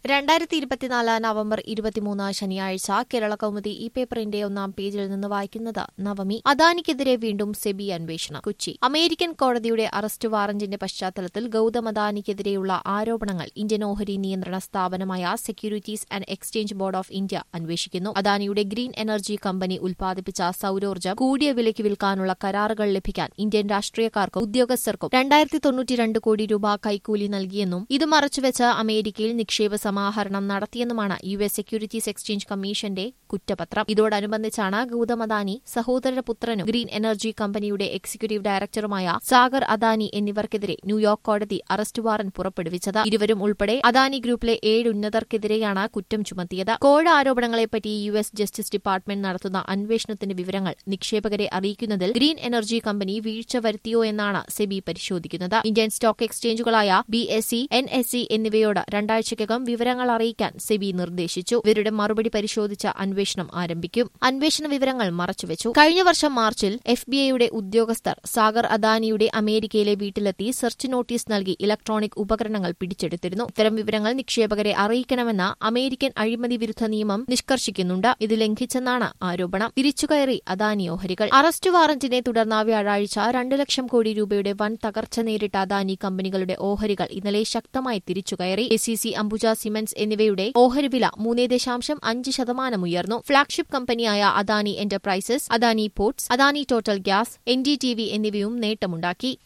രണ്ടായിരത്തി ഇരുപത്തിനാല് നവംബർ ഇരുപത്തിമൂന്ന് ശനിയാഴ്ച കേരള കൗമുദി ഈ പേപ്പറിന്റെ ഒന്നാം പേജിൽ നിന്ന് വായിക്കുന്നത് നവമി അദാനിക്കെതിരെ വീണ്ടും സെബി അന്വേഷണം കൊച്ചി അമേരിക്കൻ കോടതിയുടെ അറസ്റ്റ് വാറന്റിന്റെ പശ്ചാത്തലത്തിൽ ഗൌതം അദാനിക്കെതിരെയുള്ള ആരോപണങ്ങൾ ഇന്ത്യൻ ഓഹരി നിയന്ത്രണ സ്ഥാപനമായ securities and exchange board of India അന്വേഷിക്കുന്നു അദാനിയുടെ ഗ്രീൻ എനർജി കമ്പനി ഉൽപ്പാദിപ്പിച്ച സൌരോർജ്ജം കൂടിയ വിലയ്ക്ക് വിൽക്കാനുള്ള കരാറുകൾ ലഭിക്കാൻ ഇന്ത്യൻ രാഷ്ട്രീയക്കാർക്കും ഉദ്യോഗസ്ഥർക്കും രണ്ടായിരത്തി തൊണ്ണൂറ്റിരണ്ട് കോടി രൂപ കൈക്കൂലി നൽകിയെന്നും ഇത് മറച്ചുവെച്ച് അമേരിക്കയിൽ നിക്ഷേപ സമാഹരണം നടത്തിയെന്നുമാണ് യു എസ് സെക്യൂരിറ്റീസ് എക്സ്ചേഞ്ച് കമ്മീഷന്റെ കുറ്റപത്രം ഇതോടനുബന്ധിച്ചാണ് ഗൌതം അദാനി സഹോദരപുത്രനും ഗ്രീൻ എനർജി കമ്പനിയുടെ എക്സിക്യൂട്ടീവ് ഡയറക്ടറുമായ സാഗർ അദാനി എന്നിവർക്കെതിരെ ന്യൂയോർക്ക് കോടതി അറസ്റ്റ് വാറന്റ് പുറപ്പെടുവിച്ചത് ഇരുവരും ഉൾപ്പെടെ അദാനി ഗ്രൂപ്പിലെ ഏഴ് ഉന്നതർക്കെതിരെയാണ് കുറ്റം ചുമത്തിയത് കോഴ ആരോപണങ്ങളെപ്പറ്റി യു എസ് ജസ്റ്റിസ് ഡിപ്പാർട്ട്മെന്റ് നടത്തുന്ന അന്വേഷണത്തിന്റെ വിവരങ്ങൾ നിക്ഷേപകരെ അറിയിക്കുന്നതിൽ ഗ്രീൻ എനർജി കമ്പനി വീഴ്ച വരുത്തിയോ എന്നാണ് സെബി പരിശോധിക്കുന്നത് ഇന്ത്യൻ സ്റ്റോക്ക് എക്സ്ചേഞ്ചുകളായ B S E N S E എന്നിവയോട് രണ്ടാഴ്ചയ്ക്കകം വിവരങ്ങൾ അറിയിക്കാൻ സെബി നിർദ്ദേശിച്ചു ഇവരുടെ മറുപടി പരിശോധിച്ച അന്വേഷണം ആരംഭിക്കും അന്വേഷണ വിവരങ്ങൾ മറച്ചുവെച്ചു കഴിഞ്ഞ വർഷം മാർച്ചിൽ എഫ് ബി ഐയുടെ ഉദ്യോഗസ്ഥർ സാഗർ അദാനിയുടെ അമേരിക്കയിലെ വീട്ടിലെത്തി സെർച്ച് നോട്ടീസ് നൽകി ഇലക്ട്രോണിക് ഉപകരണങ്ങൾ പിടിച്ചെടുത്തിരുന്നു ഇത്തരം വിവരങ്ങൾ നിക്ഷേപകരെ അറിയിക്കണമെന്ന അമേരിക്കൻ അഴിമതി വിരുദ്ധ നിയമം നിഷ്കർഷിക്കുന്നുണ്ട് ഇത് ലംഘിച്ചെന്നാണ് ആരോപണം തിരിച്ചുകയറി അദാനി ഓഹരികൾ അറസ്റ്റ് വാറന്റിനെ തുടർന്ന് വ്യാഴാഴ്ച രണ്ട് ലക്ഷം കോടി രൂപയുടെ വൻ തകർച്ച നേരിട്ട അദാനി കമ്പനികളുടെ ഓഹരികൾ ഇന്നലെ ശക്തമായി തിരിച്ചുകയറി A C C Ambuja cements എന്നിവയുടെ ഓഹരി വില മൂന്ന് ദശാംശം അഞ്ച് ശതമാനം ഉയർന്നു ഫ്ളാഗ്ഷിപ്പ് കമ്പനിയായ Adani enterprises Adani ports Adani total gas N D T V എന്നിവയും നേട്ടമുണ്ടാക്കി